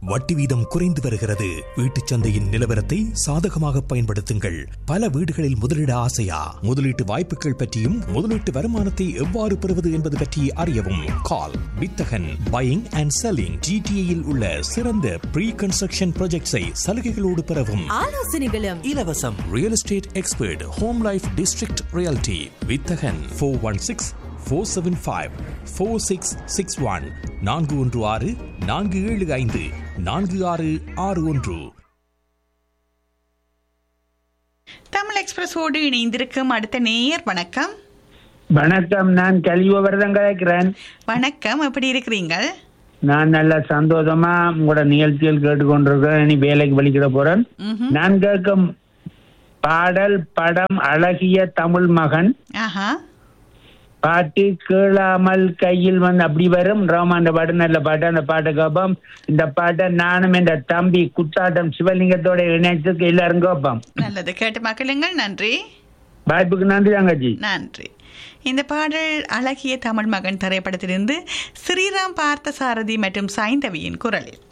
வட்டி வீதம் குறைந்து வருகிறது வீட்டுச் சந்தையின் நிலவரத்தை சாதகமாக பயன்படுத்துங்கள் பல வீடுகளில் முதலீட ஆசையா முதலீட்டு வாய்ப்புகள் பற்றியும் முதலீட்டு வருமானத்தை எவ்வாறு பெறுவது என்பது பற்றி அறியவும் கால் வித்தகன் பையிங் அண்ட் செல்லிங் ஜிடிஏயில் உள்ள சிறந்த ப்ரீ கன்ஸ்ட்ரக்ஷன் ப்ராஜெக்ட்ஸை சலுகைகளோடு பெறவும் ஆலோசனைகளும் இலவசம் real estate expert home life district reality வித்தகன் four one six four seven five four six six one நான்கு ஒன்று ஆறு நான்கு ஏழு ஐந்து நான்கு ஆறு ஆறு ஒன்று தமிழ் எக்ஸ்பிரஸோடு இணைந்திருக்கும் அடுத்த நேயர் வணக்கம் வணக்கம் நான் கலிவரதம் கலைக்கிறேன் வணக்கம் எப்படி இருக்கிறீங்க நான் நல்ல சந்தோஷமா உங்களோட நிகழ்ச்சிகள் கேட்டுக்கொண்டிருக்கிறேன் இனி வேலைக்கு வலிக்கிட போறேன் ம்ஹும். நான் கேட்கும் பாடல் படம் அழகிய தமிழ் மகன் ஆஹா பாட்டு கேளாமல் கையில் வந்து அப்படி வரும் ரோமாண்ட பாட்டு நல்ல பாட்டு அந்த பாட்டை கேட்போம் இந்த பாட்டை நானும் என்ற தம்பி குத்தாட்டம் சிவலிங்கத்தோட இணைச்சதுக்கு எல்லாரும் கேட்போம் நல்லது கேட்டு மக்களுங்கள் நன்றி வாய்ப்புக்கு நன்றி தங்கச்சி நன்றி இந்த பாடல் அழகிய தமிழ் மகன் திரைப்படத்திலிருந்து ஸ்ரீராம் பார்த்த சாரதி மற்றும் சாய்ந்தவியின் குரலில்